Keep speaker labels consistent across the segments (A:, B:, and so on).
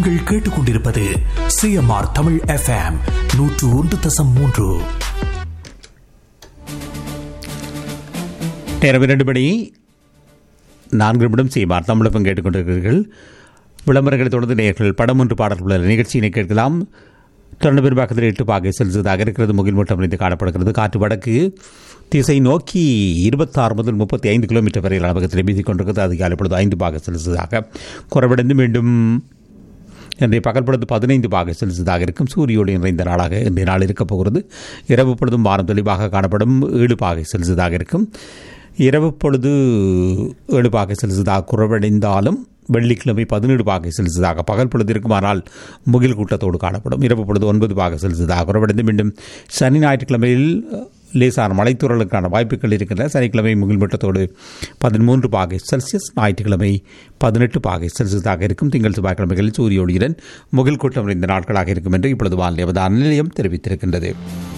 A: நீங்கள் கேட்டுக்கொண்டிருப்பது CMR Tamil FM நூற்று ஒன்று தசம் மூன்று
B: நேரம் இரண்டு மணி நான்கு நிமிடம் செய்வார் தமிழகம் கேட்டுக்கொண்டிருக்கிறீர்கள் விளம்பரங்களை தொடர்ந்து நேர்கள் படம் ஒன்று பாடல்கள் நிகழ்ச்சியினை கேட்கலாம் தொடர்ந்து பெரும்பாக்கத்தில் எட்டு பாகை செல்சியஸாக இருக்கிறது முகில் மூட்டம் அமைந்து காணப்படுகிறது காற்று வடக்கு திசை நோக்கி இருபத்தாறு முதல் முப்பத்தி ஐந்து கிலோமீட்டர் வரையில் அளவகத்தில் வீசிக் கொண்டிருக்கிறது அதிகாலை பொழுது ஐந்து பாகை செல்சியஸாக குறைவடைந்து மீண்டும் இன்றைய பகல் பொழுது பதினைந்து பாக செல்சியஸாக இருக்கும் சூரியோடு நிறைந்த நாளாக இன்றைய நாள் இருக்கப் போகிறது இரவு பொழுதும் வாரம் தெளிவாக காணப்படும் ஏழு பாகை செல்சியஸாக இருக்கும் இரவு பொழுது ஏழு பாகை செல்சியஸாக குறைவடைந்தாலும் வெள்ளிக்கிழமை பதினேழு பாகை செல்சியஸாக பகல் பொழுது இருக்குமானால் முகில் கூட்டத்தோடு காணப்படும் இரவு பொழுது ஒன்பது பாகை செல்சியஸாக குறைவடைந்து மீண்டும் சனி ஞாயிற்றுக்கிழமையில் லேசான மலைத்தூரலுக்கான வாய்ப்புகள் இருக்கின்றன சனிக்கிழமை முகில் மூட்டத்தோடு பதிமூன்று பாகை செல்சியஸ் ஞாயிற்றுக்கிழமை பதினெட்டு பாகை செல்சியஸாக இருக்கும் திங்கள் செவ்வாய்க்கிழமைகளில் சூரிய ஒளியுடன் முகில் கூட்டம் நிறைந்த நாட்களாக இருக்கும் என்று இப்பொழுது வானிலை அவதான நிலையம் தெரிவித்திருக்கின்றது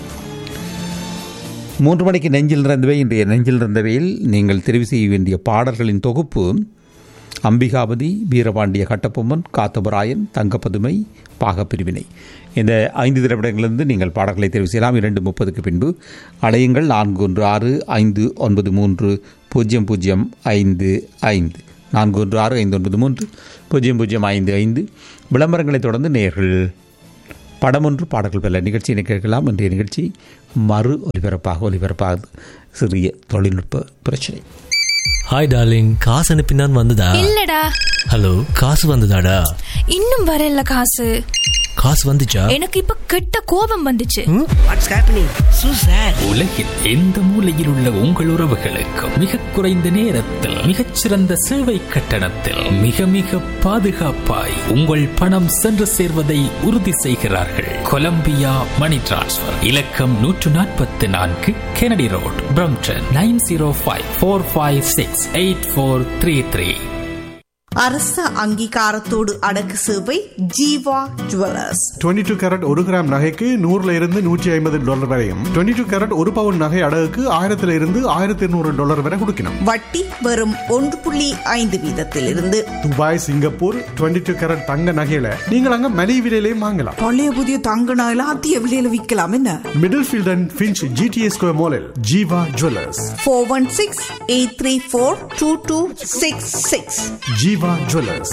B: மூன்று மணிக்கு நெஞ்சில் நிறந்தவை இன்றைய நெஞ்சில் நிறந்தவையில் நீங்கள் தெரிவு செய்ய வேண்டிய பாடல்களின் தொகுப்பு அம்பிகாபதி வீரபாண்டிய கட்டபொம்மன் காத்தபராயன் தங்கப்பதுமை பாகப்பிரிவினை இந்த ஐந்து திரைப்படங்களிலிருந்து நீங்கள் பாடல்களை தெரிவு செய்யலாம் இரண்டு முப்பதுக்கு பின்பு அலையுங்கள் நான்கு ஒன்று ஆறு ஐந்து ஒன்பது மூன்று பூஜ்ஜியம் பூஜ்ஜியம் ஐந்து ஐந்து நான்கு ஒன்று ஆறு ஐந்து ஒன்பது மூன்று பூஜ்ஜியம் பூஜ்ஜியம் ஐந்து ஐந்து விளம்பரங்களைத் தொடர்ந்து நேர்கள் படம் ஒன்று பாடல்கள் பல நிகழ்ச்சியினை கேட்கலாம் இன்றைய நிகழ்ச்சி மறு ஒலிபரப்பாக ஒலிபரப்பாக சிறிய தொழில்நுட்ப பிரச்சனை
C: ஹாய் டார்லிங் காசு அனுப்பினான் வந்ததா
D: இல்லடா
C: ஹலோ காசு வந்ததாடா
D: இன்னும் வரல காசு
C: காசு வந்துச்சா
D: எனக்கு இப்ப கெட்ட கோபம் வந்துச்சு
E: வாட்ஸ் ஹேப்பனிங் சூ சார்
F: உலகில் எந்த மூலையில் உள்ள உங்கள் உறவுகளுக்கு மிக குறைந்த நேரத்தில் மிகச்சிறந்த சேவை கட்டணத்தில் மிக மிக பாதுகாப்பாய் உங்கள் பணம் சென்று சேர்வதை உறுதி செய்கிறார்கள் கொலம்பியா மணி டிரான்ஸ்ஃபர் இலக்கம் நூற்று நாற்பத்தி நான்கு Kennedy road Brampton nine zero five four five six eight four three three
E: அரச அங்கீகாரத்தோடு அடக்கு சேவை ஜீவா ஜுவல்லர்ஸ்
G: 22 டூ கேரட் ஒரு கிராம் நகைக்கு நூறுல இருந்து நூற்றி ஐம்பது டாலர் வரையும் 22 டூ கேரட் ஒரு பவுன் நகை அடகுக்கு ஆயிரத்துல இருந்து ஆயிரத்தி இருநூறு டாலர் வரை கொடுக்கணும்
E: வட்டி வெறும் ஒன்று புள்ளி ஐந்து வீதத்திலிருந்து
G: துபாய் சிங்கப்பூர் 22 டூ கேரட் தங்க நகையில நீங்கள் அங்க மலிவு விலையிலையும் வாங்கலாம்
H: பழைய புதிய தங்க நகையில அதிக விலையில விற்கலாம் என்ன
G: Middlefield and Finch GTS square மாலில் Jeeva jewellers
E: four one six eight three four two two six six
G: Jeeva jewellers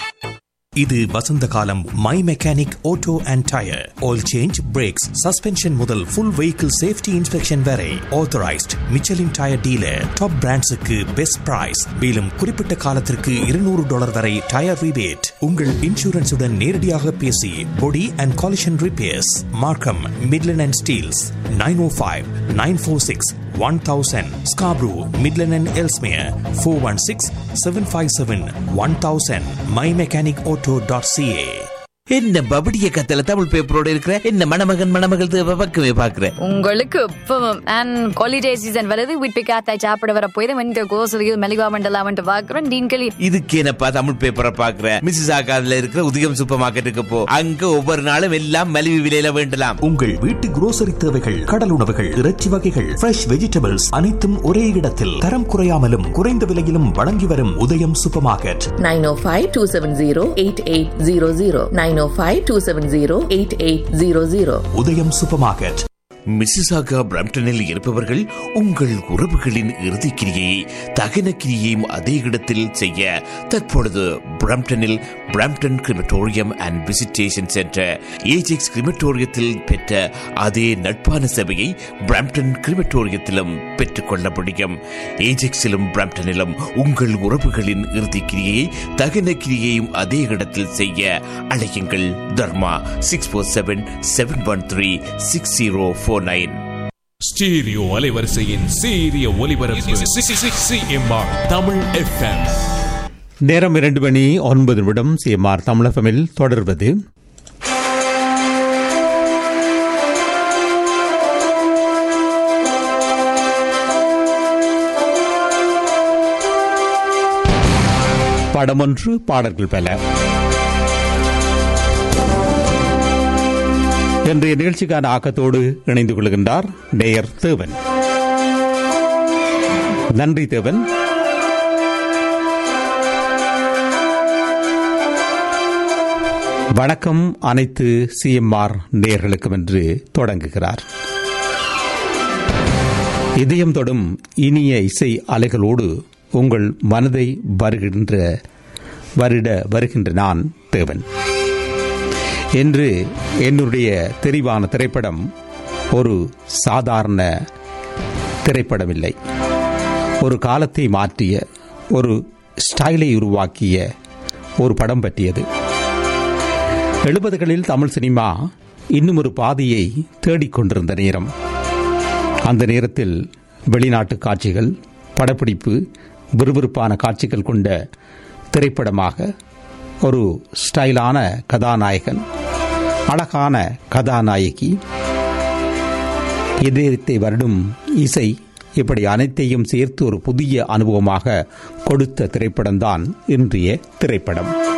A: இது வசந்த காலம் my mechanic auto and tyre oil change brakes suspension முதல் ஃபுல் வெஹிக்கிள் சேஃப்டி இன்ஸ்பெக்ஷன் வரை authorized Michelin tyre dealer top பிராண்ட்ஸுக்கு best price மேலும் குறிப்பிட்ட காலத்திற்கு இருநூறு டாலர் வரை டயர் ரிபேட் உங்கள் இன்சூரன்ஸுடன் நேரடியாக பேசி body and collision repairs Markham Midland and Steeles nine O five nine four six one thousand Scarborough Midland and Ellesmere four one six seven five seven one thousand my mechanic auto dot CA
I: என்ன பபடிய கத்தல தமிழ் பேப்பரோட இருக்கிற என்ன மணமகன் மணமகள் தேவை பக்கமே பாக்குற
J: உங்களுக்கு இப்பவும் அண்ட் ஹாலிடே சீசன் வருது வீட்டு காத்தாய் சாப்பிட வர போய் இந்த கோசலியில் மெலிவா மண்டலாமன்ட்டு பார்க்குறோம் டீன்களி
I: இதுக்கு என்னப்பா தமிழ் பேப்பரை பாக்குற மிஸ்ஸஸ் ஆகாதுல இருக்கிற உதயம் சூப்பர் மார்க்கெட்டுக்கு போ அங்க ஒவ்வொரு நாளும் எல்லாம் மலிவு விலையில வேண்டலாம்
A: உங்கள் வீட்டு குரோசரி தேவைகள் கடல் உணவுகள் இறைச்சி வகைகள் ஃப்ரெஷ் வெஜிடபிள்ஸ் அனைத்தும் ஒரே இடத்தில் தரம் குறையாமலும் குறைந்த விலையிலும் வழங்கி வரும் Udhayam supermarket
K: nine O five two seven zero eight eight zero zero nine O five two seven zero eight eight zero zero
A: Udhayam supermarket
I: Mississauga பிரம்டனில் இருப்பவர்கள் உங்கள் உறவுகளின் இறுதிக் கிரியை தகன கிரியையும் அதே இடத்தில் செய்ய தற்பொழுது பிரம்டனில் Brampton crematorium and visitation centre Ajax கிரிமட்டோரியத்தில் பெற்ற அதே நட்பான சேவையை பிரம்டன் கிரிமட்டோரியத்திலும் பெற்றுக்கொள்ள முடியும் ஏஜெக்ஸிலும் பிரம்டனிலும் உங்கள் உறவுகளின் இறுதிக் கிரியை தகன கிரியையும் அதே இடத்தில் செய்ய அழையுங்கள் Dharma six four seven seven one three six zero four nine
L: stereo அலைவரிசையின் சீரிய ஒலிபரப்பு சிஎம்ஆர் தமிழ் எஃப்எம்
B: நேரம் இரண்டு மணி ஒன்பது நிமிடம் சிஎம்ஆர் தமிழகமில் தொடர்வது படமொன்று பாடல்கள் பல இன்றைய நிகழ்ச்சிக்கான ஆக்கத்தோடு இணைந்து கொள்கின்றார் நேயர் தேவன் நன்றி தேவன் வணக்கம் அனைத்து சிஎம்ஆர் நேர்களுக்கும் என்று தொடங்குகிறார் இதயம் தொடும் இனிய இசை அலைகளோடு உங்கள் மனதை வருகின்ற வருட வருகின்ற நான் தேவன் என்று என்னுடைய தெரிவான திரைப்படம் ஒரு சாதாரண திரைப்படமில்லை ஒரு காலத்தை மாற்றிய ஒரு ஸ்டைலை உருவாக்கிய ஒரு படம் பற்றியது எழுபதுகளில் தமிழ் சினிமா இன்னும் ஒரு பாதையை தேடிக்கொண்டிருந்த நேரம் அந்த நேரத்தில் வெளிநாட்டு காட்சிகள் படப்பிடிப்பு விறுவிறுப்பான காட்சிகள் கொண்ட திரைப்படமாக ஒரு ஸ்டைலான கதாநாயகன் அழகான கதாநாயகி இதயத்தை வருடும் இசை இப்படி அனைத்தையும் சேர்த்து ஒரு புதிய அனுபவமாக கொடுத்த திரைப்படம்தான் இன்றைய திரைப்படம்